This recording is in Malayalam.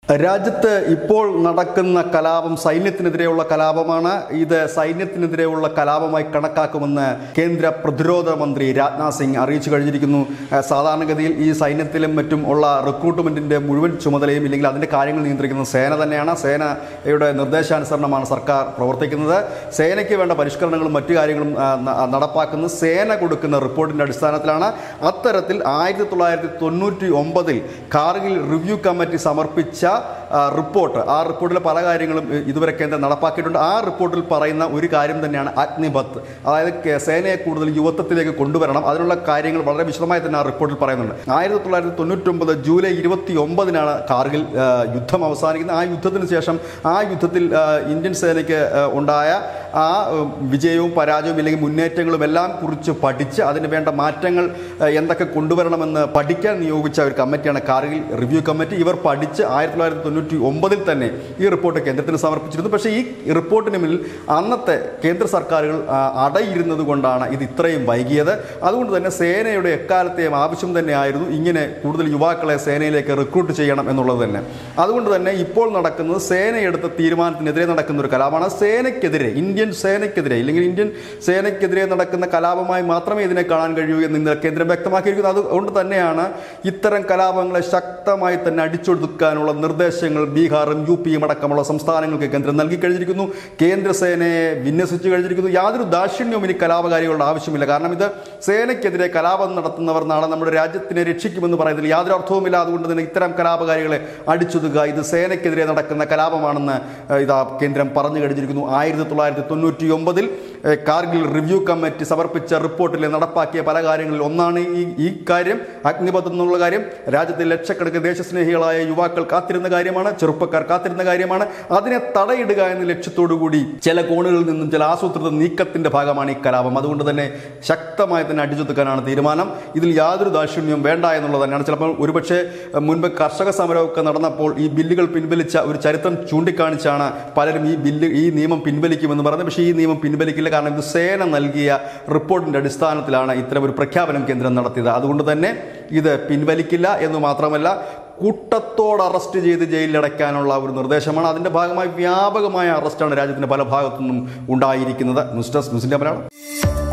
രാജ്യത്ത് ഇപ്പോൾ നടക്കുന്ന കലാപം സൈന്യത്തിനെതിരെയുള്ള കലാപമാണ് ഇത് സൈന്യത്തിനെതിരെയുള്ള കലാപമായി കണക്കാക്കുമെന്ന് കേന്ദ്ര പ്രതിരോധ മന്ത്രി രാജ്നാഥ് സിംഗ് അറിയിച്ചു കഴിഞ്ഞിരിക്കുന്നു ഏഹ് സാധാരണഗതിയിൽ ഈ സൈന്യത്തിലും മറ്റും ഉള്ള റിക്രൂട്ട്മെന്റിന്റെ മുഴുവൻ ചുമതലയും ഇല്ലെങ്കിൽ അതിന്റെ കാര്യങ്ങൾ നിയന്ത്രിക്കുന്നത് സേന തന്നെയാണ് സേനയുടെ നിർദ്ദേശാനുസരണമാണ് സർക്കാർ പ്രവർത്തിക്കുന്നത് സേനയ്ക്ക് വേണ്ട പരിഷ്കരണങ്ങളും മറ്റു കാര്യങ്ങളും ആ, ന- നടപ്പാക്കുന്നത് സേന കൊടുക്കുന്ന റിപ്പോർട്ടിന്റെ അടിസ്ഥാനത്തിലാണ് അത്തരത്തിൽ ആയിരത്തി തൊള്ളായിരത്തി തൊണ്ണൂറ്റി ഒമ്പതിൽ കാർഗിൽ റിവ്യൂ കമ്മിറ്റി സമർപ്പിച്ച ആ, റിപ്പോർട്ട് ആ റിപ്പോർട്ടിലെ പല കാര്യങ്ങളും ഇ- ഇതുവരെ കേന്ദ്രം നടപ്പാക്കിയിട്ടുണ്ട് ആ റിപ്പോർട്ടിൽ പറയുന്ന ഒരു കാര്യം തന്നെയാണ് അഗ്നിപത്ത് അതായത് കെ- സേനയെ കൂടുതൽ യുവത്വത്തിലേക്ക് കൊണ്ടുവരണം അതിനുള്ള കാര്യങ്ങൾ വളരെ വിശദമായി തന്നെ ആ റിപ്പോർട്ടിൽ പറയുന്നുണ്ട് ആയിരത്തി തൊള്ളായിരത്തി തൊണ്ണൂറ്റൊമ്പത് ജൂലൈ ഇരുപത്തി ഒമ്പതിനാണ് കാർഗിൽ ആ, യുദ്ധം അവസാനിക്കുന്നത് ആ യുദ്ധത്തിന് ശേഷം ആ യുദ്ധത്തിൽ ആ, ഇന്ത്യൻ സേനയ്ക്ക് ആ, ഉണ്ടായ ആ ഉം, വിജയവും പരാജയവും ഇല്ലെങ്കിൽ മുന്നേറ്റങ്ങളും എല്ലാം കുറിച്ച് പഠിച്ച് അതിന് വേണ്ട മാറ്റങ്ങൾ ആ, എന്തൊക്കെ കൊണ്ടുവരണമെന്ന് പഠിക്കാൻ നിയോഗിച്ച ഒരു കമ്മിറ്റിയാണ് കാർഗിൽ റിവ്യൂ കമ്മിറ്റി ഇവർ പഠിച്ച് ആയിരത്തി തൊള്ളായിരത്തി തൊണ്ണൂറ്റി ഒമ്പതിൽ തന്നെ ഈ റിപ്പോർട്ട് കേന്ദ്രത്തിന് സമർപ്പിച്ചിരുന്നു പക്ഷേ ഈ റിപ്പോർട്ടിന് മുന്നിൽ അന്നത്തെ കേന്ദ്ര സർക്കാരുകൾ ആ, അടയിരുന്നത് കൊണ്ടാണ് ഇത് ഇത്രയും വൈകിയത് അതുകൊണ്ട് തന്നെ സേനയുടെ എക്കാലത്തെയും ആവശ്യം തന്നെയായിരുന്നു ഇങ്ങനെ കൂടുതൽ യുവാക്കളെ സേനയിലേക്ക് റിക്രൂട്ട് ചെയ്യണം എന്നുള്ളത് തന്നെ അതുകൊണ്ട് തന്നെ ഇപ്പോൾ നടക്കുന്നത് സേനയെടുത്ത തീരുമാനത്തിനെതിരെ നടക്കുന്ന ഒരു കലാപമാണ് സേനയ്ക്കെതിരെ ഇന്ത്യൻ സേനയ്ക്കെതിരെ ഇല്ലെങ്കിൽ ഇന്ത്യൻ സേനയ്ക്കെതിരെ നടക്കുന്ന കലാപമായി മാത്രമേ ഇതിനെ കാണാൻ കഴിയൂ എന്ന് ഇന്നലെ കേന്ദ്രം വ്യക്തമാക്കിയിരിക്കുന്നു അതുകൊണ്ട് തന്നെയാണ് ഇത്തരം കലാപങ്ങളെ ശക്തമായി തന്നെ അടിച്ചൊടുക്കാനുള്ള നിർദ്ദേശങ്ങൾ ബീഹാറും യു പിയും അടക്കമുള്ള സംസ്ഥാനങ്ങൾക്ക് കേന്ദ്രം നൽകി കഴിഞ്ഞിരിക്കുന്നു കേന്ദ്ര സേനയെ വിന്യസിച്ചു കഴിഞ്ഞിരിക്കുന്നു യാതൊരു ദാക്ഷിണ്യവും ഇനി കലാപകാരികളുടെ ആവശ്യമില്ല കാരണം ഇത് സേനയ്ക്കെതിരെ കലാപം നടത്തുന്നവർ നാളെ നമ്മുടെ രാജ്യത്തിനെ രക്ഷിക്കുമെന്ന് പറയുന്നതിൽ യാതൊരു അർത്ഥവുമില്ല അതുകൊണ്ട് തന്നെ ഇത്തരം കലാപകാരികളെ അടിച്ചൊതുക്കുക ഇത് സേനയ്ക്കെതിരെ നടക്കുന്ന കലാപമാണെന്ന് ഏഹ്, ഇതാ കേന്ദ്രം പറഞ്ഞു കഴിഞ്ഞിരിക്കുന്നു ആയിരത്തി തൊള്ളായിരത്തി തൊണ്ണൂറ്റി ഒമ്പതിൽ ഏഹ്, കാർഗിൽ റിവ്യൂ കമ്മിറ്റി സമർപ്പിച്ച റിപ്പോർട്ടിൽ നടപ്പാക്കിയ പല കാര്യങ്ങളിൽ ഒന്നാണ് ഈ ഈ കാര്യം അഗ്നിപഥം എന്നുള്ള കാര്യം രാജ്യത്തെ ലക്ഷക്കണക്കിന് ദേശസ്നേഹികളായ യുവാക്കൾ കാത്തിരുന്ന കാര്യമാണ് ചെറുപ്പക്കാർ കാത്തിരുന്ന കാര്യമാണ് അതിനെ തടയിടുക എന്ന ലക്ഷ്യത്തോടു കൂടി ചില കോണുകളിൽ നിന്നും ചില ആസൂത്രിത നീക്കത്തിന്റെ ഭാഗമാണ് ഈ കലാപം അതുകൊണ്ട് തന്നെ ശക്തമായി തന്നെ അടിച്ചൊതുക്കാനാണ് തീരുമാനം ഇതിൽ യാതൊരു ദാക്ഷിണ്യവും വേണ്ട എന്നുള്ളത് തന്നെയാണ് ചിലപ്പോൾ ഒരുപക്ഷെ അഹ്, മുൻപ് കർഷക സമരമൊക്കെ നടന്നപ്പോൾ ഈ ബില്ലുകൾ പിൻവലിച്ച ഒരു ചരിത്രം ചൂണ്ടിക്കാണിച്ചാണ് പലരും ഈ ബില്ല് ഈ നിയമം പിൻവലിക്കുമെന്ന് പറഞ്ഞത് പക്ഷേ ഈ നിയമം പിൻവലിക്കില്ല കാരണം ഇത് സേന നൽകിയ റിപ്പോർട്ടിന്റെ അടിസ്ഥാനത്തിലാണ് ഇത്തരം ഒരു പ്രഖ്യാപനം കേന്ദ്രം നടത്തിയത് അതുകൊണ്ട് തന്നെ ഇത് പിൻവലിക്കില്ല എന്ന് മാത്രമല്ല കൂട്ടത്തോട് അറസ്റ്റ് ചെയ്ത് ജയിലിലടയ്ക്കാനുള്ള ഒരു നിർദ്ദേശമാണ് അതിന്റെ ഭാഗമായി വ്യാപകമായ അറസ്റ്റാണ് രാജ്യത്തിന്റെ പല ഭാഗത്തു നിന്നും ഉണ്ടായിരിക്കുന്നത് ന്യൂസ് ഡെസ്ക് ന്യൂസിന്റെ മലയാളം